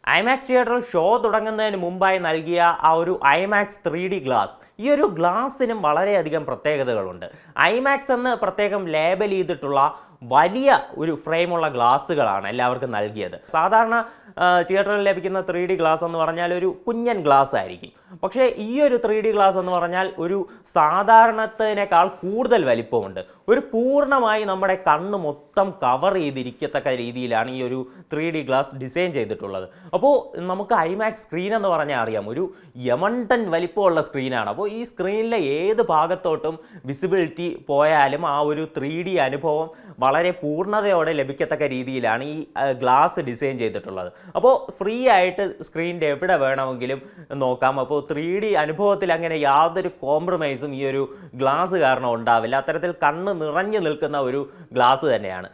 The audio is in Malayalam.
ഐമാക്സ് തിയേറ്ററിൽ ഷോ തുടങ്ങുന്നതിന് മുമ്പായി നൽകിയ ആ ഒരു ഐമാക്സ് ത്രീ ഡി ഗ്ലാസ് ഈ ഒരു ഗ്ലാസ്സിനും വളരെയധികം പ്രത്യേകതകളുണ്ട് ഐമാക്സ് എന്ന് പ്രത്യേകം ലേബൽ ചെയ്തിട്ടുള്ള വലിയ ഒരു ഫ്രെയിമുള്ള ഗ്ലാസ്സുകളാണ് എല്ലാവർക്കും നൽകിയത് സാധാരണ ആ, തിയേറ്ററിൽ ലഭിക്കുന്ന ത്രീ ഡി ഗ്ലാസ് എന്ന് പറഞ്ഞാൽ ഒരു കുഞ്ഞൻ ഗ്ലാസ് ആയിരിക്കും പക്ഷേ ഈ ഒരു ത്രീ ഡി ഗ്ലാസ് എന്ന് പറഞ്ഞാൽ ഒരു സാധാരണത്തിനേക്കാൾ കൂടുതൽ വലിപ്പമുണ്ട് ഒരു പൂർണ്ണമായി നമ്മുടെ കണ്ണ് മൊത്തം കവർ ചെയ്തിരിക്കത്തക്ക രീതിയിലാണ് ഈ ഒരു ത്രീ ഡി ഗ്ലാസ് ഡിസൈൻ ചെയ്തിട്ടുള്ളത് അപ്പോൾ നമുക്ക് ഐമാക്സ് സ്ക്രീൻ എന്ന് പറഞ്ഞാൽ അറിയാം ഒരു യമണ്ടൻ വലിപ്പമുള്ള സ്ക്രീനാണ് അപ്പോൾ ഈ സ്ക്രീനിലെ ഏത് ഭാഗത്തോട്ടും വിസിബിലിറ്റി പോയാലും ആ ഒരു ത്രീ ഡി അനുഭവം വളരെ പൂർണ്ണതയോടെ ലഭിക്കത്തക്ക രീതിയിലാണ് ഈ ഗ്ലാസ് ഡിസൈൻ ചെയ്തിട്ടുള്ളത് അപ്പോൾ ഫ്രീ ആയിട്ട് സ്ക്രീനിൻ്റെ എവിടെ വേണമെങ്കിലും നോക്കാം അപ്പോൾ ത്രീ ഡി അനുഭവത്തിൽ അങ്ങനെ യാതൊരു കോംപ്രമൈസും ഈ ഒരു ഗ്ലാസ് കാരണം ഉണ്ടാവില്ല അത്തരത്തിൽ കണ്ണ് നിറഞ്ഞു നിൽക്കുന്ന ഒരു ഗ്ലാസ് തന്നെയാണ്